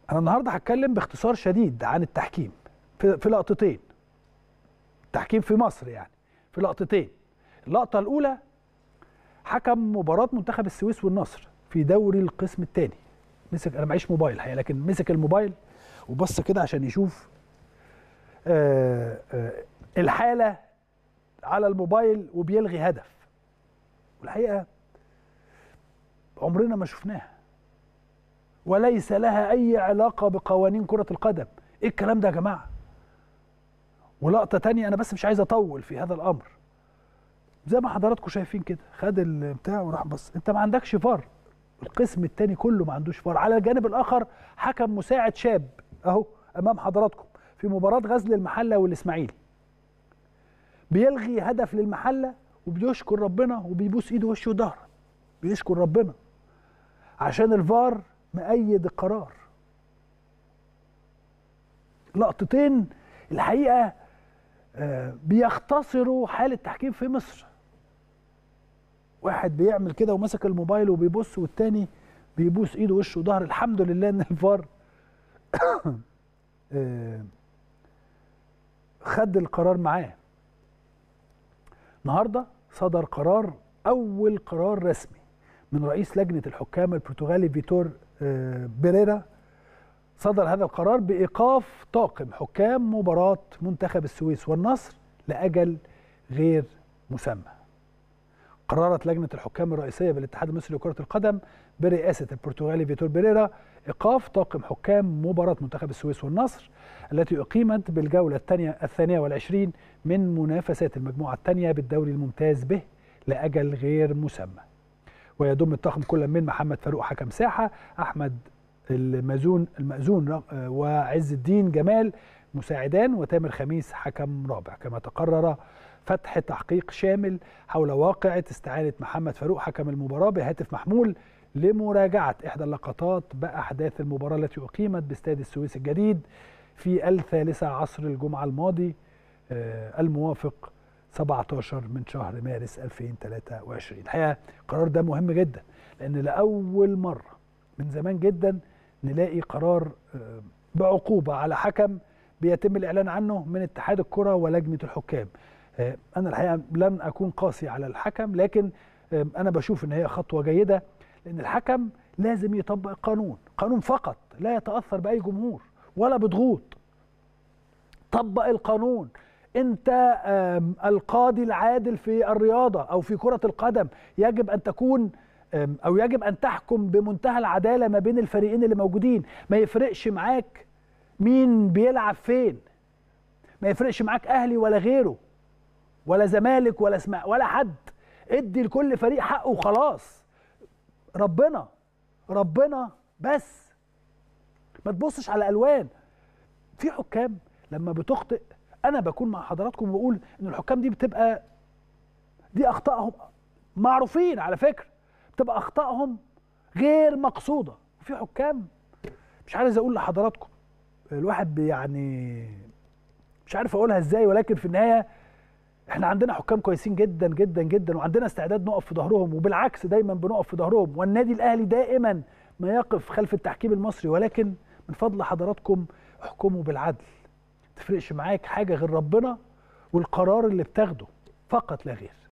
انا النهارده هتكلم باختصار شديد عن التحكيم في, في لقطتين التحكيم في مصر يعني في لقطتين اللقطه الاولى حكم مباراه منتخب السويس والنصر في دوري القسم الثاني مسك انا معيش موبايل الحقيقه لكن مسك الموبايل وبص كده عشان يشوف آه آه الحاله على الموبايل وبيلغي هدف والحقيقه عمرنا ما شفناها وليس لها اي علاقه بقوانين كره القدم ايه الكلام ده يا جماعه ولقطه تانية انا بس مش عايز اطول في هذا الامر زي ما حضراتكم شايفين كده خد البتاع وراح بص انت ما عندكش فار القسم الثاني كله ما عندوش فار على الجانب الاخر حكم مساعد شاب اهو امام حضراتكم في مباراه غزل المحله والاسماعيلي بيلغي هدف للمحله وبيشكر ربنا وبيبوس ايده وشه وظهره بيشكر ربنا عشان الفار مأيد القرار لقطتين الحقيقه بيختصروا حال التحكيم في مصر واحد بيعمل كده وماسك الموبايل وبيبص والتاني بيبوس ايده وشه وظهر الحمد لله ان الفار خد القرار معاه النهارده صدر قرار اول قرار رسمي من رئيس لجنه الحكام البرتغالي فيتور بيريرا صدر هذا القرار بايقاف طاقم حكام مباراه منتخب السويس والنصر لاجل غير مسمى. قررت لجنه الحكام الرئيسيه بالاتحاد المصري لكره القدم برئاسه البرتغالي فيتور بيريرا ايقاف طاقم حكام مباراه منتخب السويس والنصر التي اقيمت بالجوله الثانيه الثانيه والعشرين من منافسات المجموعه الثانيه بالدوري الممتاز به لاجل غير مسمى. ويضم الطاقم كل من محمد فاروق حكم ساحه، احمد المازون المأذون وعز الدين جمال مساعدان وتامر خميس حكم رابع كما تقرر فتح تحقيق شامل حول واقعة استعانة محمد فاروق حكم المباراة بهاتف محمول لمراجعة إحدى اللقطات بأحداث المباراة التي أقيمت باستاد السويس الجديد في الثالثة عصر الجمعة الماضي الموافق 17 من شهر مارس 2023 الحقيقة القرار ده مهم جدا لأن لأول مرة من زمان جدا نلاقي قرار بعقوبة على حكم بيتم الإعلان عنه من اتحاد الكرة ولجنة الحكام أنا الحقيقة لن أكون قاسي على الحكم لكن أنا بشوف إن هي خطوة جيدة لأن الحكم لازم يطبق القانون قانون فقط لا يتأثر بأي جمهور ولا بضغوط طبق القانون انت القاضي العادل في الرياضة أو في كرة القدم يجب أن تكون او يجب ان تحكم بمنتهى العداله ما بين الفريقين اللي موجودين ما يفرقش معاك مين بيلعب فين ما يفرقش معاك اهلي ولا غيره ولا زمالك ولا اسمع ولا حد ادي لكل فريق حقه وخلاص ربنا ربنا بس ما تبصش على الوان في حكام لما بتخطئ انا بكون مع حضراتكم وبقول ان الحكام دي بتبقى دي اخطائهم معروفين على فكره تبقى اخطائهم غير مقصوده وفي حكام مش عايز اقول لحضراتكم الواحد يعني مش عارف اقولها ازاي ولكن في النهايه احنا عندنا حكام كويسين جدا جدا جدا وعندنا استعداد نقف في ظهرهم وبالعكس دايما بنقف في ظهرهم والنادي الاهلي دائما ما يقف خلف التحكيم المصري ولكن من فضل حضراتكم احكموا بالعدل ما تفرقش معاك حاجه غير ربنا والقرار اللي بتاخده فقط لا غير